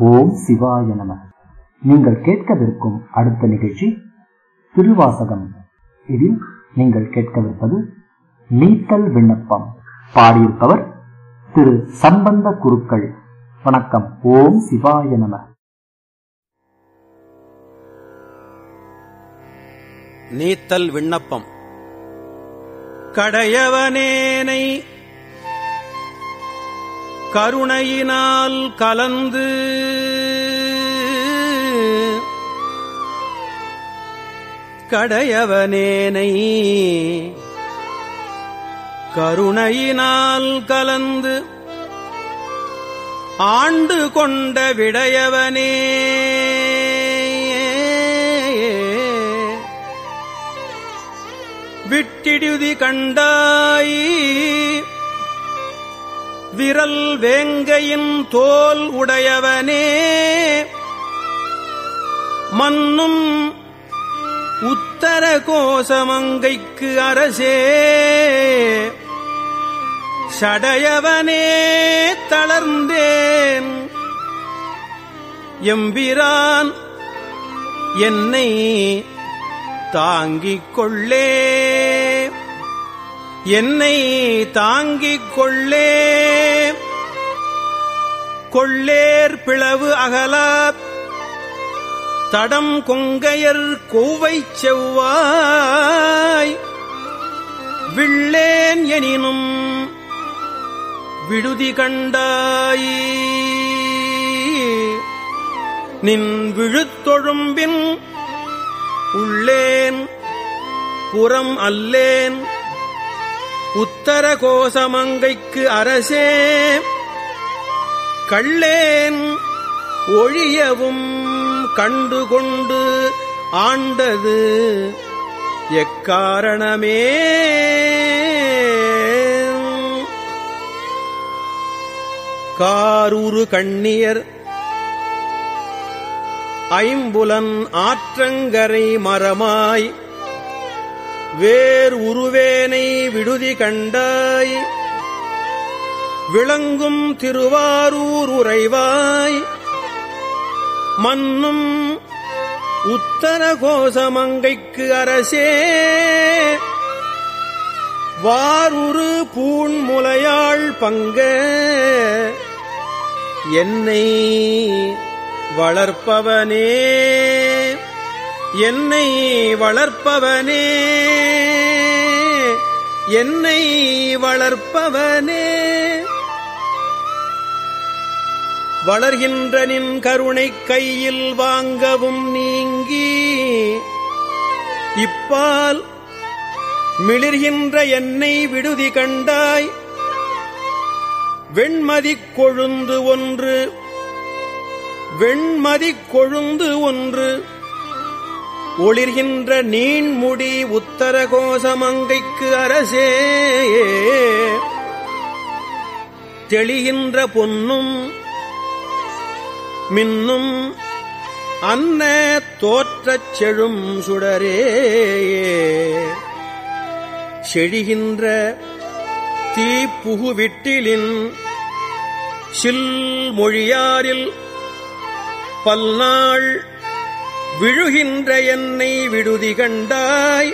ஓம் சிவாய நம நீங்கள் கேட்கவிருக்கும் அடுத்த நிகழ்ச்சி திருவாசகம் இதில் நீங்கள் கேட்கவிருப்பது நீத்தல் விண்ணப்பம் பாடியிருப்பவர் திரு சம்பந்த குருக்கள் வணக்கம் ஓம் சிவாய நம நீத்தல் விண்ணப்பம் கடையவனேனை கருணையினால் கலந்து கடையவனேனை கருணையினால் கலந்து ஆண்டு கொண்ட விடையவனே விட்டிடுதி கண்டாய் விரல் வேங்கையின் தோல் உடையவனே மன்னும் உத்தர கோசமங்கைக்கு அரசே சடையவனே தளர்ந்தேன் எம்பிரான் என்னை தாங்கிக் கொள்ளே என்னை தாங்கிக் கொள்ளே கொள்ளேர் பிளவு அகலா தடம் கொங்கையர் கோவை செவ்வாய் விள்ளேன் எனினும் விடுதி கண்டாய் நின் விழுத்தொழும்பின் உள்ளேன் புறம் அல்லேன் உத்தர கோசமங்கைக்கு அரசே கள்ளேன் ஒழியவும் கண்டுகொண்டு ஆண்டது எக்காரணமே காரூரு கண்ணியர் ஐம்புலன் ஆற்றங்கரை மரமாய் வேர் உருவேனை விடுதி கண்டாய் விளங்கும் திருவாரூர் உறைவாய் மன்னும் உத்தர கோசமங்கைக்கு அரசே வாருரு பூண்முலையாள் பங்க என்னை வளர்ப்பவனே என்னை வளர்ப்பவனே என்னை வளர்ப்பவனே வளர்கின்ற நின் கருணை கையில் வாங்கவும் நீங்கி இப்பால் மிளிர்கின்ற என்னை விடுதி கண்டாய் வெண்மதிக் கொழுந்து ஒன்று வெண்மதிக் கொழுந்து ஒன்று ஒளிர்கின்ற நீண்முடி உத்தர கோசமங்கைக்கு அரசே தெளிகின்ற பொன்னும் மின்னும் அன்ன தோற்றச் செழும் சுடரே செழிகின்ற தீப்புகுவிட்டிலின் சில் மொழியாரில் பல்நாள் விழுகின்ற என்னை விடுதி கண்டாய்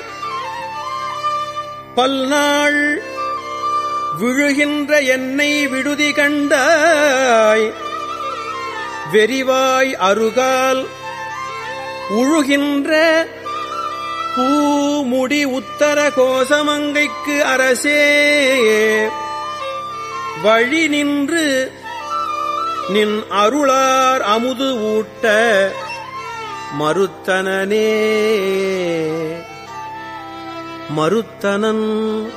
பல்நாள் விழுகின்ற என்னை விடுதி கண்டாய் வெறிவாய் அருகால் உழுகின்ற பூமுடி உத்தர கோசமங்கைக்கு அரசே வழி நின்று நின் அருளார் அமுது ஊட்ட மறுத்தனனே மறுத்தனன்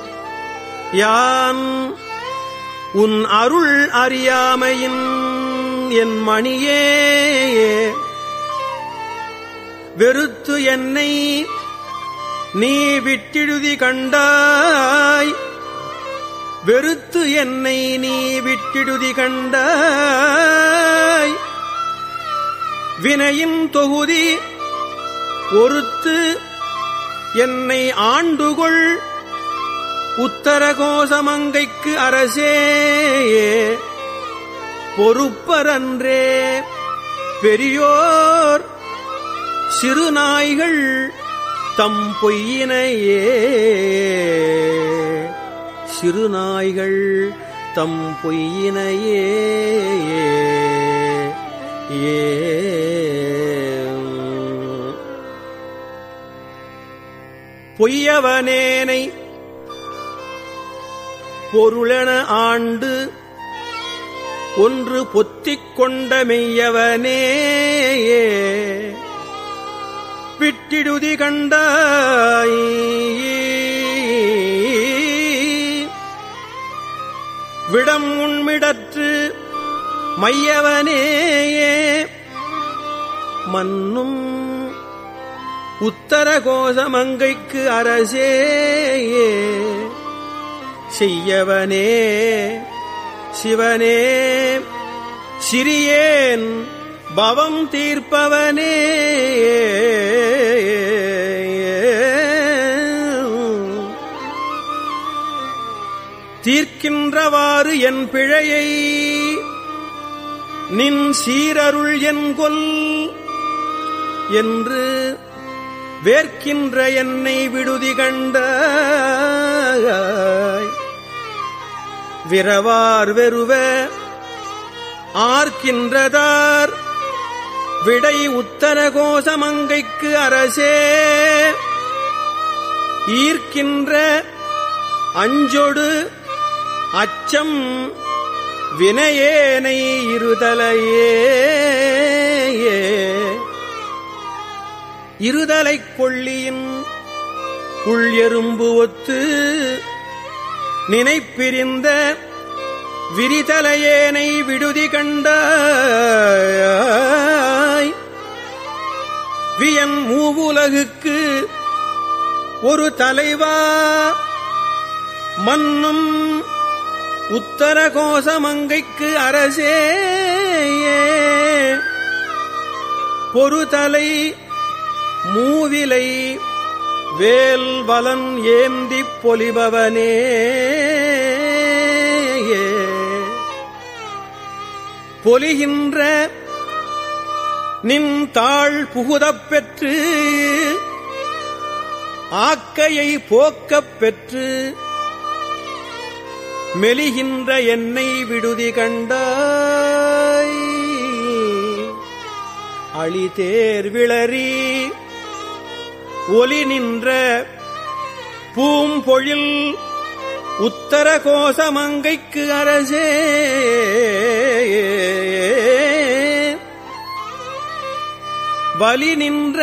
யான் உன் அருள் அறியாமையின் என் மணியே வெறுத்து என்னை நீ விட்டிடுதி கண்டாய் வெறுத்து என்னை நீ விட்டிடுதி கண்டாய் வினையின் தொகுதி பொறுத்து என்னை ஆண்டுகொள் உத்தரகோசமங்கைக்கு அரசே பொறுப்பரன்றே பெரியோர் சிறு நாய்கள் தம் பொய்யினையே சிறு நாய்கள் தம் பொய்யினையே ஏ பொய்யவனேனை பொருளென ஆண்டு ஒன்று பொத்திக் கொண்ட மெய்யவனே பிட்டிடுதி கண்டாய் விடம் உண்மிடற்று மையவனேயே மன்னும் உத்தர கோசமங்கைக்கு அரசே செய்யவனே சிவனே சிறியேன் பவம் தீர்ப்பவனே தீர்க்கின்றவாறு என் பிழையை நின் சீரருள் என்கொல் என்று வேர்க்கின்ற என்னை விடுதி கண்ட விரவார் வெறுவ ஆர்க்கின்றதார் விடை உத்தர கோசமங்கைக்கு அரசே ஈர்க்கின்ற அஞ்சொடு அச்சம் வினையேனை இருதலையே இருதலைக் கொள்ளியின் உள் எறும்பு ஒத்து நினைப்பிரிந்த விரிதலையேனை விடுதி கண்டாய் வியன் மூவுலகுக்கு ஒரு தலைவா மன்னும் உத்தர கோசமங்கைக்கு அரசே பொறுதலை மூவிலை வேல் வலன் ஏந்திப் பொலிபவனே பொலிகின்ற நின் தாழ் புகுதப் பெற்று ஆக்கையை போக்கப் பெற்று மெலிகின்ற என்னை விடுதி கண்டாய் அழிதேர் விளரி ஒலி நின்ற பூம்பொழில் உத்தர கோசமங்கைக்கு அரசே வலி நின்ற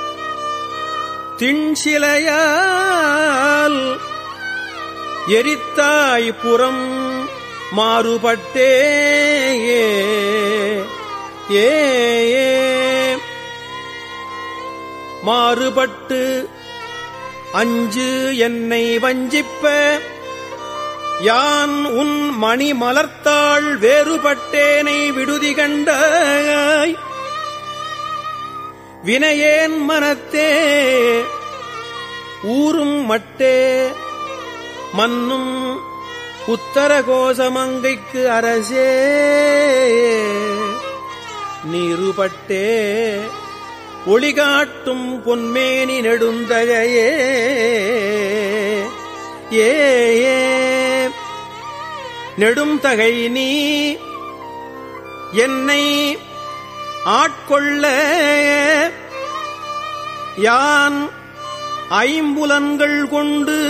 திண்சிலையால் எரித்தாய் புறம் மாறுபட்டே ஏ மாறுபட்டு அஞ்சு என்னை வஞ்சிப்ப யான் உன் மணி மலர்த்தாள் வேறுபட்டேனை விடுதி கண்டாய் வினையேன் மனத்தே ஊரும் மட்டே மன்னும் உத்தர கோசமங்கைக்கு அரசே நீருபட்டே ஒளிகாட்டும் பொன்மேனி நெடுந்தகையே ஏ நெடுந்தகை நீ என்னை ஆட்கொள்ள யான் ஐம்புலன்கள் கொண்டு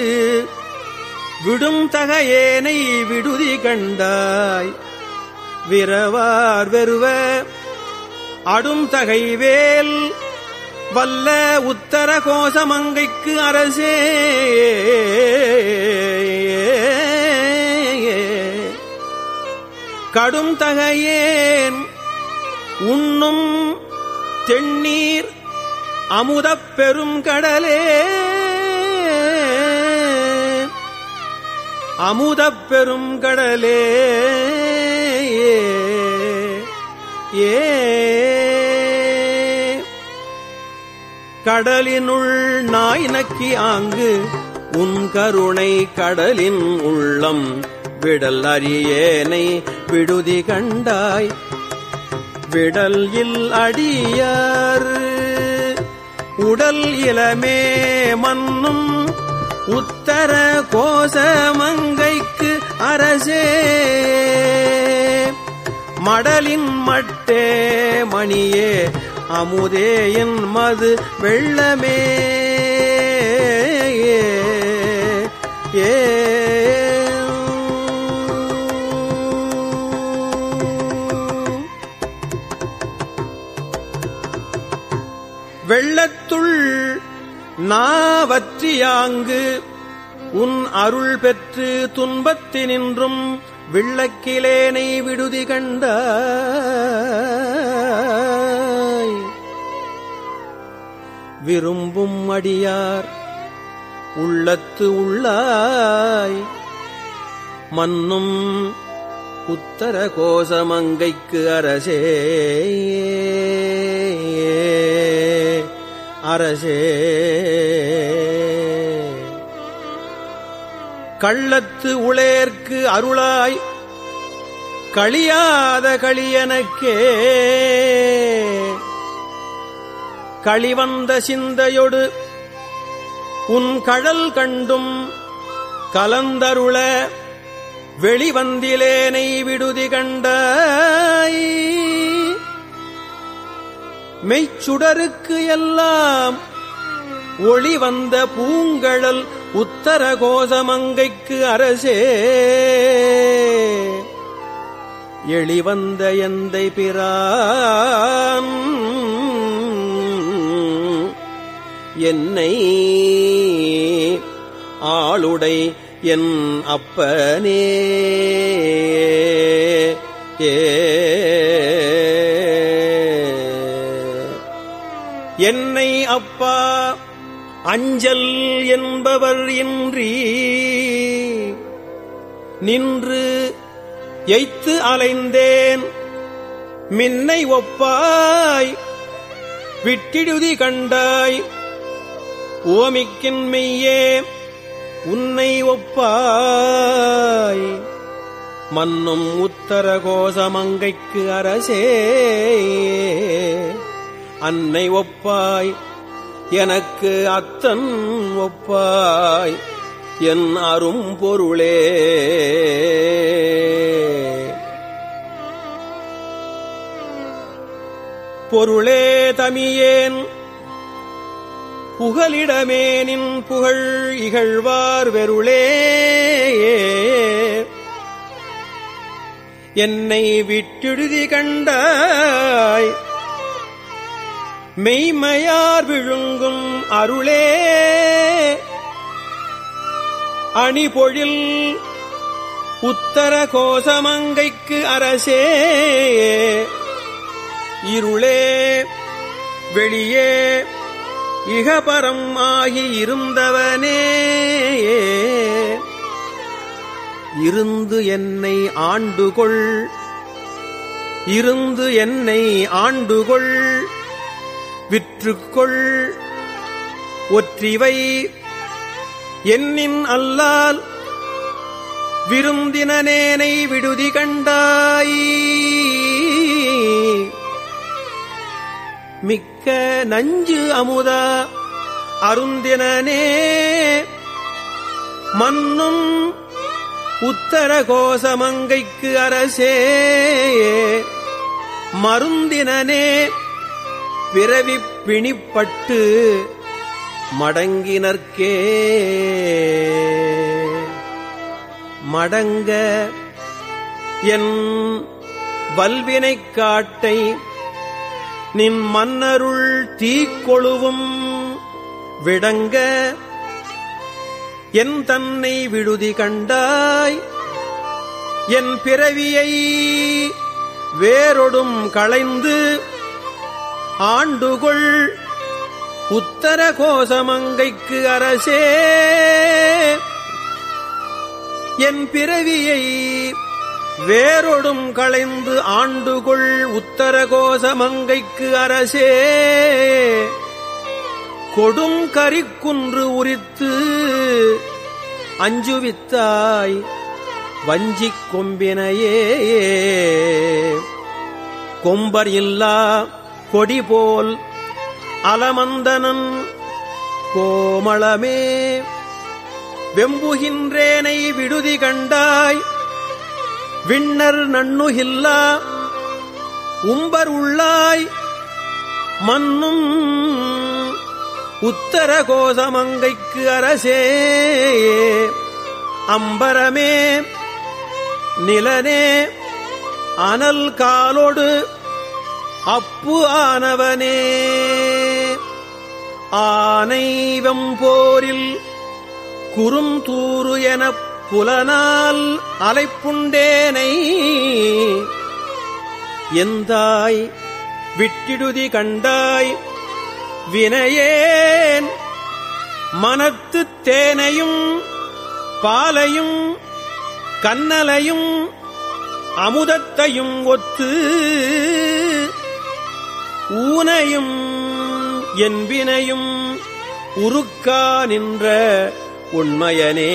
விடும் தகையேனை விடுதி கண்டாய் விரவார் வெறுவ அடும் தகைவேல் வல்ல உத்தர கோசமங்கைக்கு அரசே கடும் தகையேன் உண்ணும் தென்னீர் அமுதப் பெரும் கடலே அமுதப் பெரும் கடலே ஏ கடலினுள் நாய் நக்கி ஆங்கு உன் கருணை கடலின் உள்ளம் விடல் அறியேனை விடுதி கண்டாய் விடல் இல் அடியார் உடல் இளமே மன்னும் உத்தர கோசமங்கைக்கு அரசே மடலின் மட்டே மணியே அமுதே என் மது வெள்ளமே ஏ வெள்ளத்துள் நாவற்றியாங்கு உன் அருள் பெற்று துன்பத்தினின்றும் விள்ளக்கிலேனை விடுதி கண்டாய் விரும்பும் அடியார் உள்ளத்து உள்ளாய் மன்னும் உத்தர கோசமங்கைக்கு அரசே அரசே கள்ளத்து உளேற்கு அருளாய் களியாத களியனக்கே களிவந்த சிந்தையொடு உன் கழல் கண்டும் கலந்தருள வெளிவந்திலேனை விடுதி கண்டாய் மெய்ச்சுடருக்கு எல்லாம் ஒளி வந்த பூங்கழல் உத்தர கோசமங்கைக்கு அரசே எளிவந்த எந்தை பிரான் என்னை ஆளுடை என் அப்பனே ஏ என்னை அப்பா அஞ்சல் என்பவர் இன்றி நின்று எய்த்து அலைந்தேன் மின்னை ஒப்பாய் விட்டிடுதி கண்டாய் ஓமிக்கின் மெய்யே உன்னை ஒப்பாய் மன்னும் உத்தர கோசமங்கைக்கு அரசே அன்னை ஒப்பாய் எனக்கு அத்தன் ஒப்பாய் என் அரும் பொருளே பொருளே தமியேன் புகலிடமேனின் புகழ் இகழ்வார் வெருளே என்னை விட்டெழுதி கண்டாய் மெய்மையார் விழுங்கும் அருளே அணிபொழில் உத்தர கோசமங்கைக்கு அரசே இருளே வெளியே இகபரம் ஆகி இருந்தவனே இருந்து என்னை ஆண்டுகொள் இருந்து என்னை ஆண்டுகொள் விற்றுக்கொள் ஒற்றிவை என்னின் அல்லால் விருந்தினனேனை விடுதி கண்டாய் மிக்க நஞ்சு அமுதா அருந்தினனே மன்னும் உத்தர கோசமங்கைக்கு அரசே மருந்தினனே பிறவி பிணிப்பட்டு மடங்கினர்க்கே மடங்க என் வல்வினைக் காட்டை நின் மன்னருள் தீக்கொழுவும் விடங்க என் தன்னை விடுதி கண்டாய் என் பிறவியை வேரொடும் களைந்து ஆண்டுகொள் உத்தர கோசமங்கைக்கு அரசே என் பிறவியை வேரொடும் களைந்து ஆண்டுகொள் உத்தர கோசமங்கைக்கு அரசே கொடும் கரிக்குன்று உரித்து அஞ்சுவித்தாய் வஞ்சிக் கொம்பினையே கொம்பர் இல்லா கொடி போல் அலமந்தனன் கோமளமே வெம்புகின்றேனை விடுதி கண்டாய் விண்ணர் நண்ணுகில்லா உம்பர் உள்ளாய் மன்னும் உத்தர கோசமங்கைக்கு அரசே அம்பரமே நிலனே அனல் காலோடு அப்பு ஆனவனே ஆனை வெம்போரில் குறுந்தூறு எனப் புலனால் அலைப்புண்டேனை எந்தாய் விட்டிடுதி கண்டாய் வினையேன் மனத்துத் தேனையும் பாலையும் கண்ணலையும் அமுதத்தையும் ஒத்து ஊனையும் என்பினையும் உருக்கா நின்ற உண்மையனே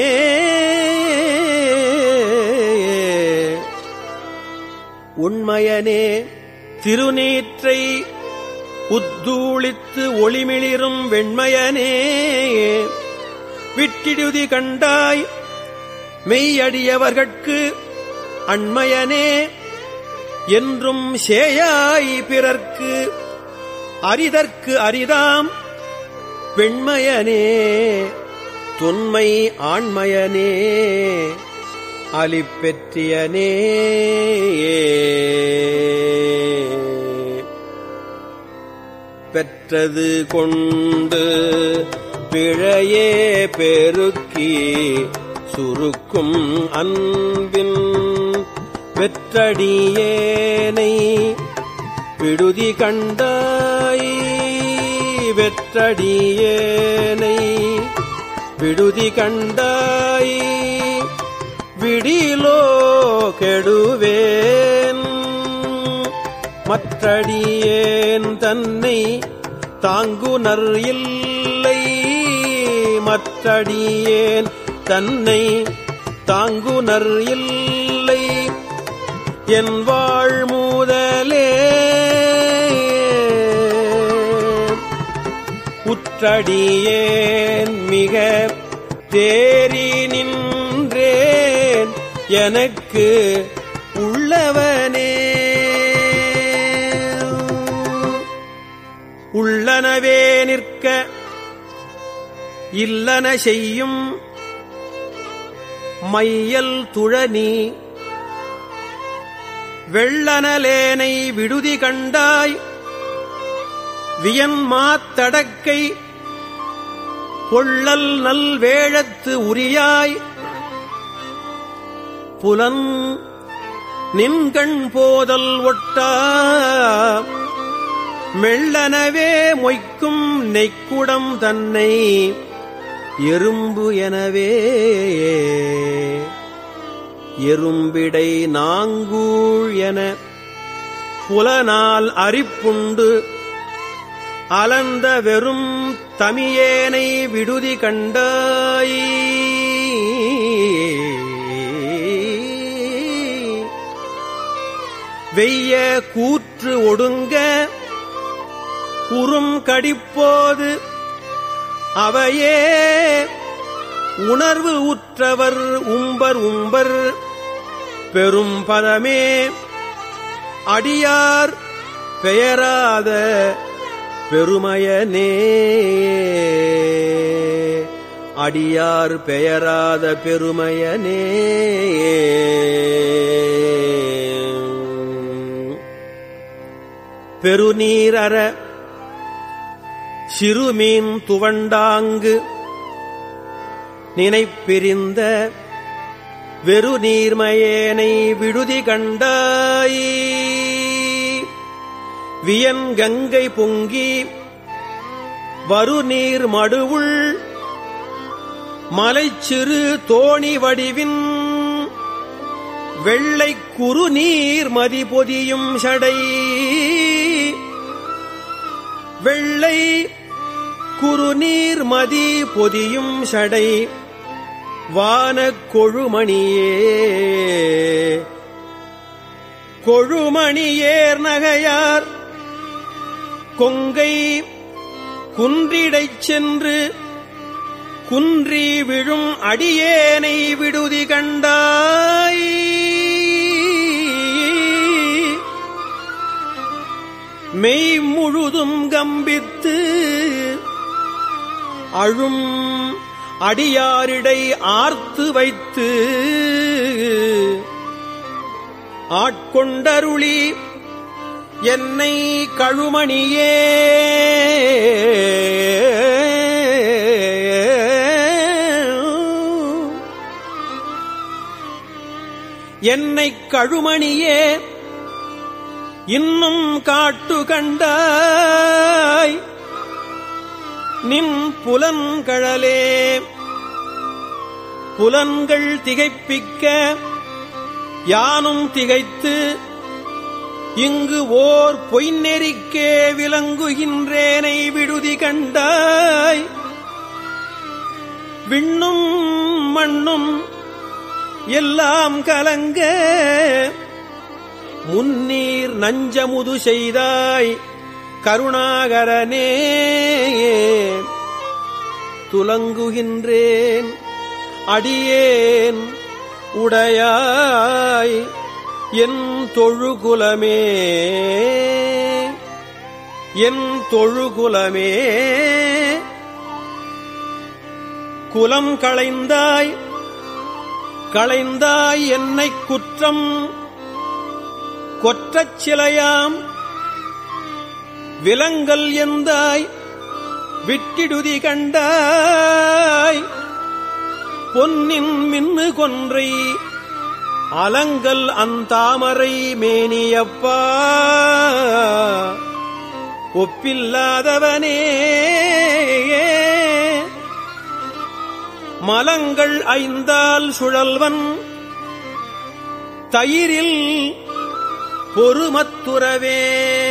உண்மையனே திருநீற்றை உத்தூளித்து ஒளிமிளிரும் வெண்மையனே விட்டிடுதி கண்டாய் மெய்யடியவர்கட்கு அண்மையனே என்றும் சேயாய் பிறர்க்கு அரிதற்கு அரிதாம் பெண்மையனே தொன்மை ஆண்மையனே அலிப்பெற்றியனே பெற்றது கொண்டு பிழையே பெருக்கி சுருக்கும் அன்பின் வெற்றடியேனை விடுதி கண்டாய் வெற்றடியேனை விடுதி கண்டாய் விடிலோ கெடுவேன் மற்றடியேன் தன்னை தாங்குனர் இல்லை மற்றடியேன் தன்னை தாங்குனர் இல்லை என் வாழ் மூதலே உற்றடியேன் மிக தேறி நின்றேன் எனக்கு உள்ளவனே உள்ளனவே நிற்க இல்லன செய்யும் மையல் துழனி வெள்ளனலேனை விடுதி கண்டாய் வியன்மாத்தடக்கை பொள்ளல் நல் வேழத்து உரியாய் புலன் நின்கண் போதல் ஒட்டா மெள்ளனவே மொய்க்கும் நெய்க்குடம் தன்னை எறும்பு எனவே எறும்பிடை நாங்கூழ் என புலனால் அரிப்புண்டு அலந்த வெறும் தமியேனை விடுதி கண்டாய் வெய்ய கூற்று ஒடுங்க உறும் கடிப்போது அவையே உணர்வு உற்றவர் உம்பர் உம்பர் பெரும் பதமே அடியார் பெயராத பெருமையனே அடியார் பெயராத பெருமையனே பெருநீரற சிறுமீன் துவண்டாங்கு நினைப்பிரிந்த வெறு நீர்மயேனை விடுதி கண்டாய் வியன் கங்கை பொங்கி வருநீர் மடுவுள் மலைச்சிறு தோணி வடிவின் வெள்ளை குறுநீர் மதி பொதியும் சடை வெள்ளை குறுநீர் மதி பொதியும் சடை வானக் கொழுமணியே கொழுமணியேர் நகையார் கொங்கை குன்றிடைச் சென்று குன்றி விழும் அடியேனை விடுதி கண்டாய் மெய் முழுதும் கம்பித்து அழும் அடியாரிடை ஆர்த்து வைத்து ஆட்கொண்டருளி என்னை கழுமணியே என்னை கழுமணியே இன்னும் காட்டு கண்டாய் நின் புலன்கழலே புலன்கள் திகைப்பிக்க யானும் திகைத்து இங்கு ஓர் பொய்நெறிக்கே விளங்குகின்றேனை விடுதி கண்டாய் விண்ணும் மண்ணும் எல்லாம் கலங்க முன்னீர் நஞ்சமுது செய்தாய் கருணாகரனே துலங்குகின்றேன் அடியேன் உடையாய் என் தொழுகுலமே என் தொழுகுலமே குலம் களைந்தாய் களைந்தாய் என்னைக் குற்றம் கொற்றச் சிலையாம் விலங்கல் எந்தாய் விட்டிடுதி கண்டாய் பொன்னின் மின்னு கொன்றை அலங்கல் அந்தாமரை மேனியப்பா ஒப்பில்லாதவனே மலங்கள் ஐந்தால் சுழல்வன் தயிரில் பொறுமத்துறவே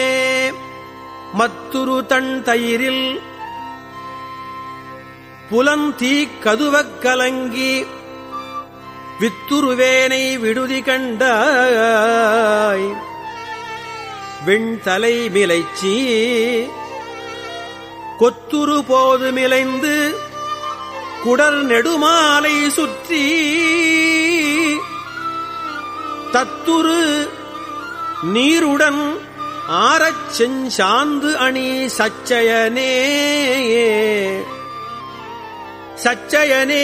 மத்துரு தன் தயிரில் புலந்தீ கதுவக் கலங்கி வித்துருவேனை விடுதி கண்டாய் வெண்தலை மிலைச்சி கொத்துரு போது மிலைந்து குடல் நெடுமாலை சுற்றி தத்துரு நீருடன் ஆரச் செஞ்சாந்து அணி சச்சயனே சச்சயனே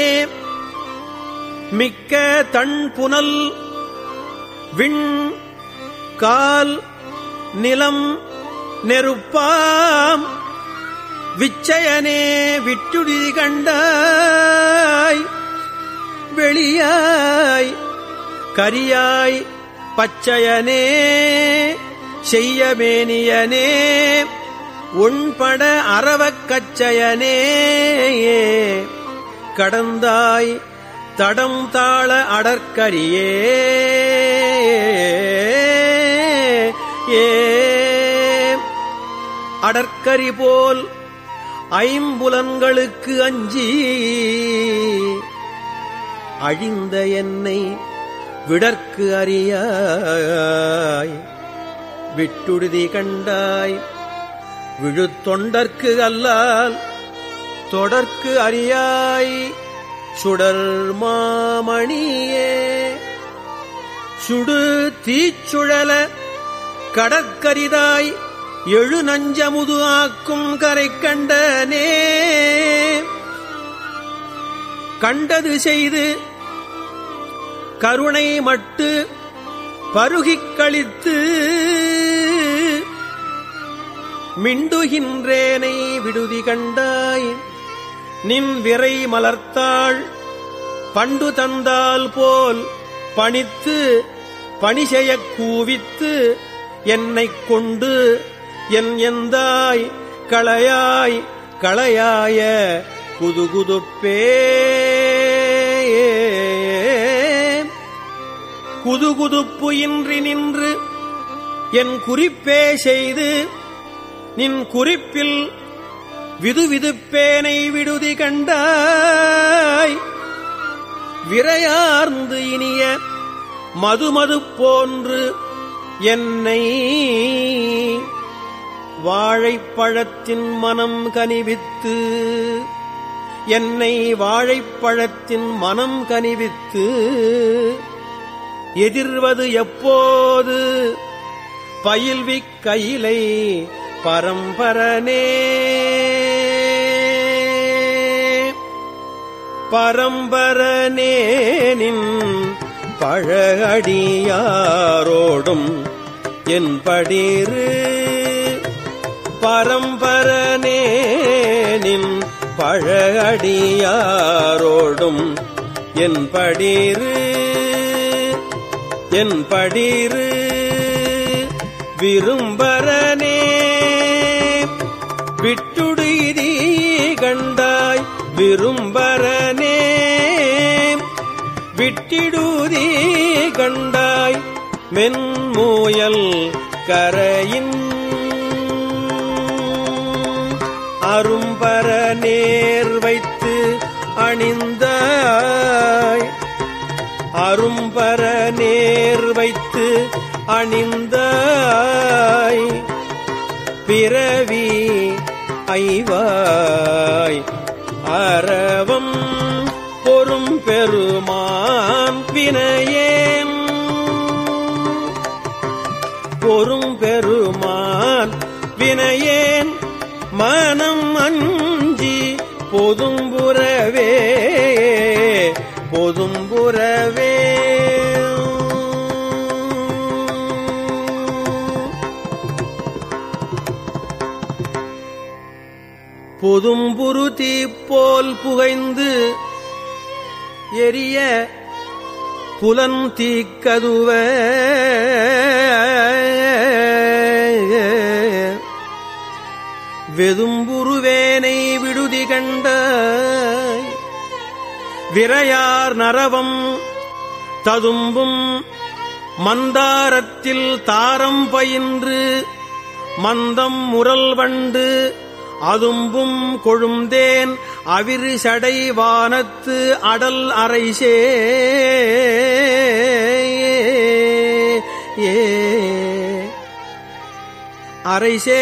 மிக்க தன் புனல் விண் கால் நிலம் நெருப்பாம் விச்சயனே விட்டுடி கண்டாய் வெளியாய் கரியாய் பச்சையனே செய்யமேனியனே உண்பட அறவக் கச்சயனே கடந்தாய் தடம் தாள அடற்கரியே ஏ அடற்கரி போல் ஐம்புலன்களுக்கு அஞ்சி அழிந்த என்னை விடற்கு அறியாய் விட்டுடுதி கண்டாய் விழுத்தொண்டற்கு அல்லால் தொடர்க்கு அறியாய் சுடர் மாமணியே சுடு தீச்சுழல கடற்கரிதாய் எழு நஞ்சமுது ஆக்கும் கரை கண்டனே கண்டது செய்து கருணை மட்டு பருகிக் கழித்து மிண்டுகின்றேனை விடுதி கண்டாய் நின் விரை மலர்த்தாள் பண்டு தந்தால் போல் பணித்து பணிசெயக் கூவித்து என்னைக் கொண்டு என் எந்தாய் களையாய் களையாய குதுகுதுப்பே குதுகுதுப்பு இன்றி நின்று என் குறிப்பே செய்து நின் குறிப்பில் விதுவிதுப்பேனை விடுதி கண்டாய் விரையார்ந்து இனிய மதுமது போன்று என்னை வாழைப்பழத்தின் மனம் கனிவித்து என்னை வாழைப்பழத்தின் மனம் கனிவித்து எதிர்வது எப்போது பயில்விக் கையிலை பரம்பரனே பரம்பரனேனின் பழகடியாரோடும் என் படிரு பரம்பரனேனின் பழகடியாரோடும் என் படிரு என் படிரு விரும்பரனே விட்டுடு இதீ கண்டாய் விரும்பரனே விட்டிடுதீ கண்டாய் மென்மூயல் கரையின் அரும்பர நேர் வைத்து அணிந்தாய் அரும்பர நேர் வைத்து அணிந்தாய் பிறவி ஐவாய் அரவம் பொறும் பெருமான் வினையேன் பொறும் பெருமான் வினையேன் மனம் அஞ்சி பொதும்புறவே பொதும்புறவே பொதும்புரு தீப்போல் புகைந்து எரிய புலன் தீக்கதுவ வெதும்புருவேனை விடுதி கண்டாய் விரையார் நரவம் ததும்பும் மந்தாரத்தில் தாரம் பயின்று மந்தம் முரல் வண்டு அதும்பும் கொழுந்தேன் அவிரு சடை வானத்து அடல் அரைசே ஏ அரைசே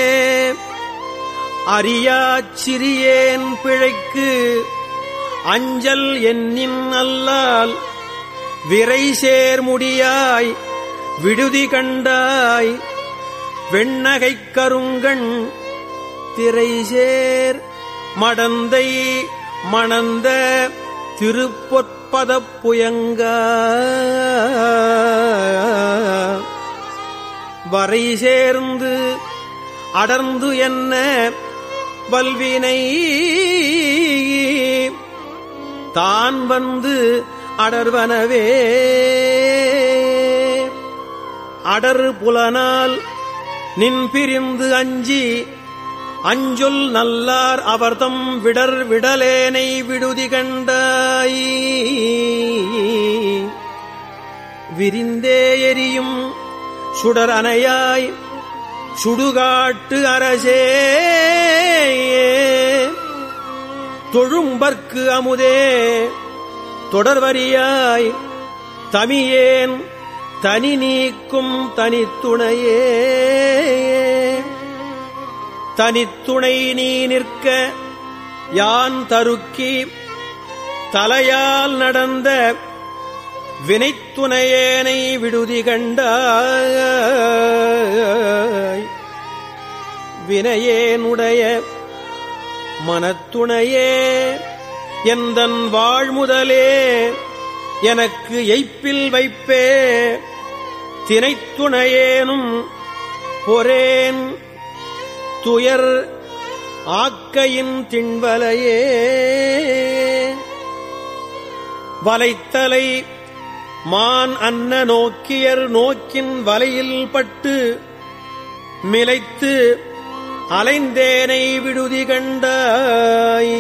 அறியாச் சிறியேன் பிழைக்கு அஞ்சல் என்னின் அல்லால் விரை சேர்முடியாய் விடுதி கண்டாய் வெண்ணகைக் கருங்கண் திரைசேர் மடந்தை மணந்த திருப்பொற்பதப் புயங்க வரை சேர்ந்து அடர்ந்து என்ன வல்வினை தான் வந்து அடர்வனவே அடர் புலனால் நின் பிரிந்து அஞ்சி அஞ்சொல் நல்லார் அவர்தம் விடர் விடலேனை விடுதி கண்டாய் விரிந்தே எரியும் சுடர் அணையாய் சுடுகாட்டு அரசே தொழும்பர்க்கு அமுதே தொடர்வரியாய் தமியேன் தனி நீக்கும் தனித்துணையே தனித்துணை நீ நிற்க யான் தருக்கி தலையால் நடந்த வினைத்துணையேனை விடுதி கண்டாய் வினையேனுடைய மனத்துணையே எந்தன் வாழ்முதலே எனக்கு எய்ப்பில் வைப்பே தினைத்துணையேனும் பொறேன் துயர் ஆக்கையின் திண்வலையே வலைத்தலை மான் அன்ன நோக்கியர் நோக்கின் வலையில் பட்டு மிலைத்து அலைந்தேனை விடுதி கண்டாய்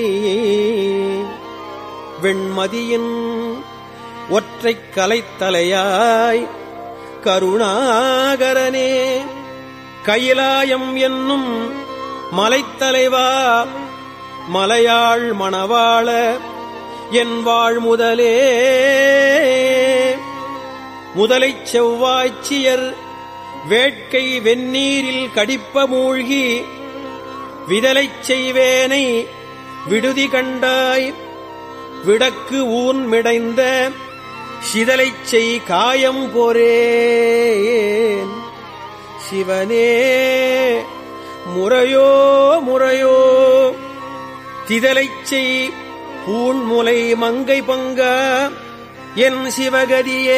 வெண்மதியின் ஒற்றைக் கலைத்தலையாய் கருணாகரனே கையிலாயம் என்னும் மலைத்தலைவா மலையாள் மணவாள என் வாழ் முதலே முதலைச் செவ்வாய்ச்சியர் வேட்கை வெந்நீரில் கடிப்ப மூழ்கி விதலைச் செய்வேனை விடுதி கண்டாய் விடக்கு ஊன் மிடைந்த சிதலைச் செய் காயம் போரேன் சிவனே முறையோ முறையோ திதலைச் செய் பூண்முலை மங்கை பங்க என் சிவகதியே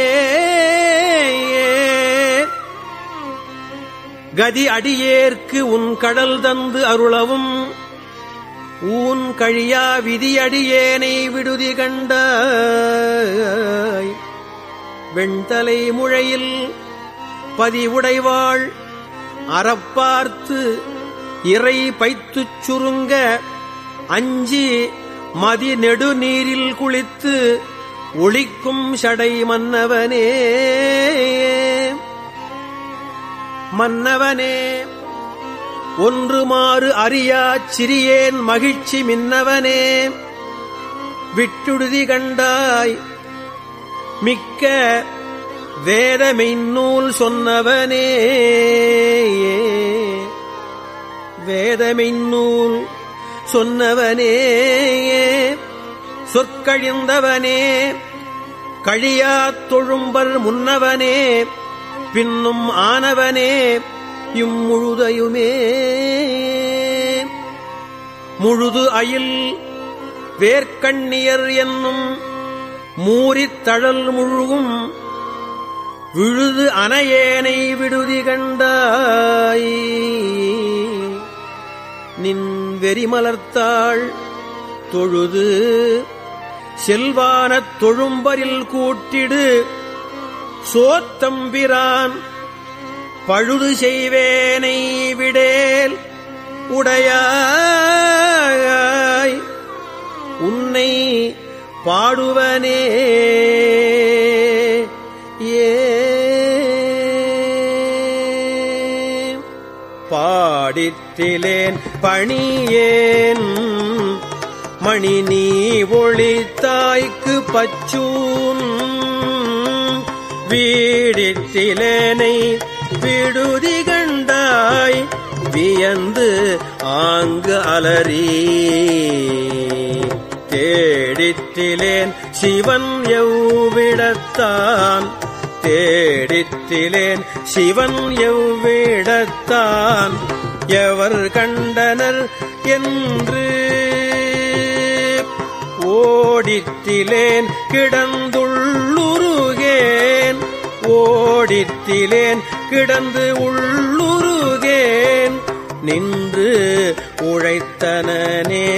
கதி அடியேற்கு உன் கடல் தந்து அருளவும் ஊன் கழியா விதியடியேனை விடுதி கண்டாய் வெண்தலை முழையில் பதிவுடைவாள் அறப்பார்த்து இறை பைத்துச் சுருங்க அஞ்சி மதி நெடுநீரில் குளித்து ஒளிக்கும் சடை மன்னவனே மன்னவனே ஒன்று மாறு அறியாச் சிறியேன் மகிழ்ச்சி மின்னவனே விட்டுடுதி கண்டாய் மிக்க வேத மெய்நூல் சொன்னவனே வேத மெய்நூல் சொன்னவனே சொற்கழிந்தவனே கழியாத் தொழும்பர் முன்னவனே பின்னும் ஆனவனே இம்முழுதையுமே முழுது அயில் வேர்க்கண்ணியர் என்னும் மூரித் தழல் முழுகும் விழுது அனையேனை விடுதி கண்டாய் நின் வெறிமலர்த்தாள் தொழுது செல்வானத் தொழும்பரில் கூட்டிடு சோத்தம்பிரான் பழுது செய்வேனை விடேல் உடையாய் உன்னை பாடுவனே ஏ பாடித்திலேன் பணியேன் மணி நீ ஒளித்தாய்க்கு பச்சூன் வீடித்திலேனை விடுதி கண்டாய் வியந்து ஆங்கு அலறி தேடித்திலேன் சிவன் எவ்விடத்தான் தேடித்திலேன் சிவன் எவ்விடத்தான் எவர் கண்டனர் என்று ஓடித்திலேன் கிடந்துள்ளுருகேன் ஓடித்திலேன் கிடந்து உள்ளுருகேன் நின்று உழைத்தனனே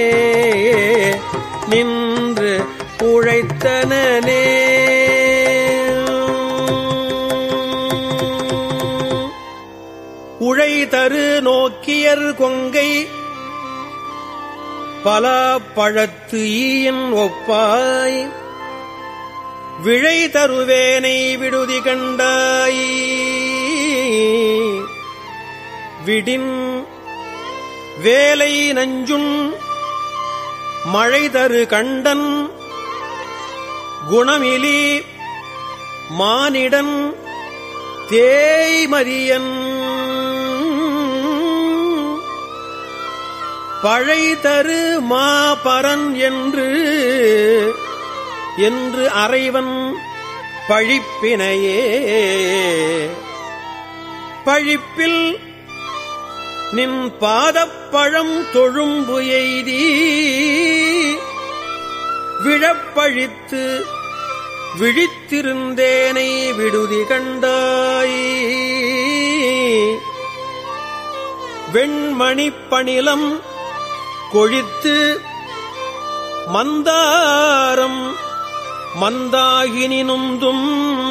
நின்று உழைத்தனனே உழை தரு நோக்கியர் கொங்கை பல பழத்து ஈயின் ஒப்பாய் விழை தருவேனை விடுதி கண்டாய் விடின் வேலை நஞ்சுன் மழை தரு கண்டன் குணமிலி மானிடன் தேய்மரியன் பழை தரு மாபரன் என்று என்று அறைவன் பழிப்பினையே பழிப்பில் நின் பாதப்பழம் தொழும்பு எய்தி விழப்பழித்து விழித்திருந்தேனை விடுதி கண்டாய் வெண்மணிப் பணிலம் கொழித்து மந்தாரம் மந்தாகினினுந்தும்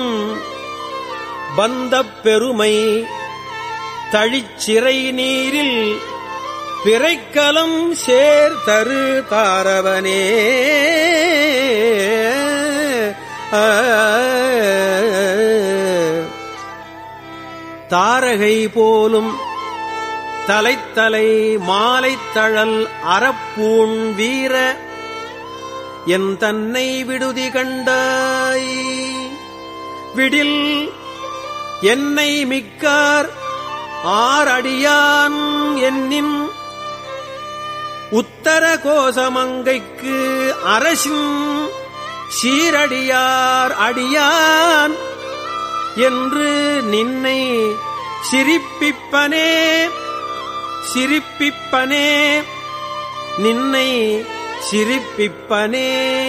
பந்தப் பெருமை தழிச்சிறை நீரில் பிறைக்கலம் சேர் தரு தாரவனே ஆ. தாரகை போலும் தலைத்தலை மாலைத்தழல் அறப்பூண் வீர என் தன்னை விடுதி கண்டாய் விடில் என்னை மிக்கார் ஆரடியான் என்னின் உத்தர கோசமங்கைக்கு அரசின் சீரடியார் அடியான் என்று நின்னை சிரிப்பிப்பனே சிரிப்பிப்பனே நின்னை சிரிப்பிப்பனே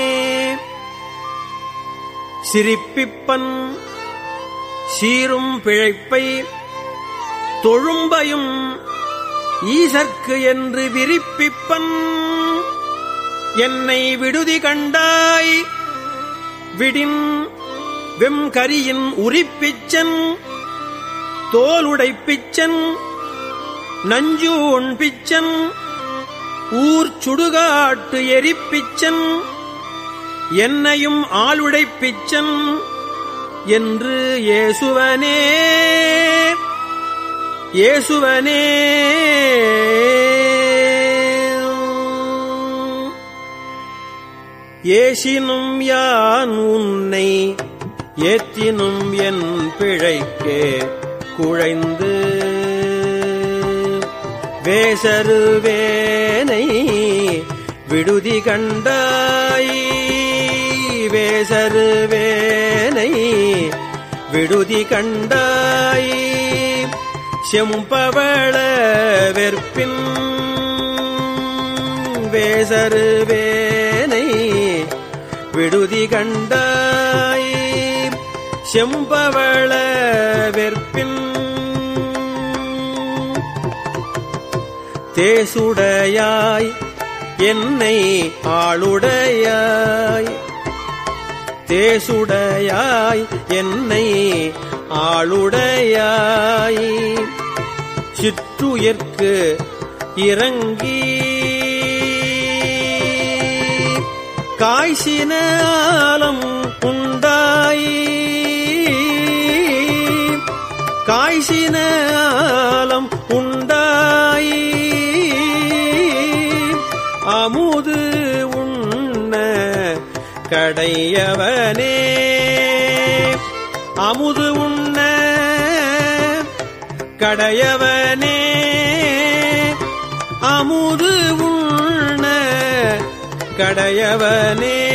சிரிப்பிப்பன் சீரும் பிழைப்பை தொழும்பையும் ஈசற்கு என்று விரிப்பிப்பன் என்னை விடுதி கண்டாய் விடின் வெம்கரியின் உரிப்பிச்சன் தோலுடைப்பிச்சன் நஞ்சூன் பிச்சன் ஊர் சுடுகாட்டு எரிப்பிச்சன் என்னையும் ஆளுடைப்பிச்சன் என்று ஏசுவனே ஏசுவனே ஏசினும் யான் உன்னை ஏத்தினும் என் பிழைக்கே குழைந்து வேசருவேனை விடுதி கண்டாய் வேசருவேனை விடுதி கண்டாய் செம்பவள வெற்பின் வேசருவேனை விடுதி கண்டாய் செம்பவள வெற்பின் தேசுடையாய் என்னை ஆளுடையாய் தேசுடையாய் என்னை ஆளுடையாய் சிற்றுயிர்க்கு இறங்கி காய்ச்சினாலம் உண்டாய் காய்ச்சினாலம் உண்டாய் அமுது உண்ண கடையவனே அமுது உண்ண கடையவனே அமுது உண்ண கடையவனே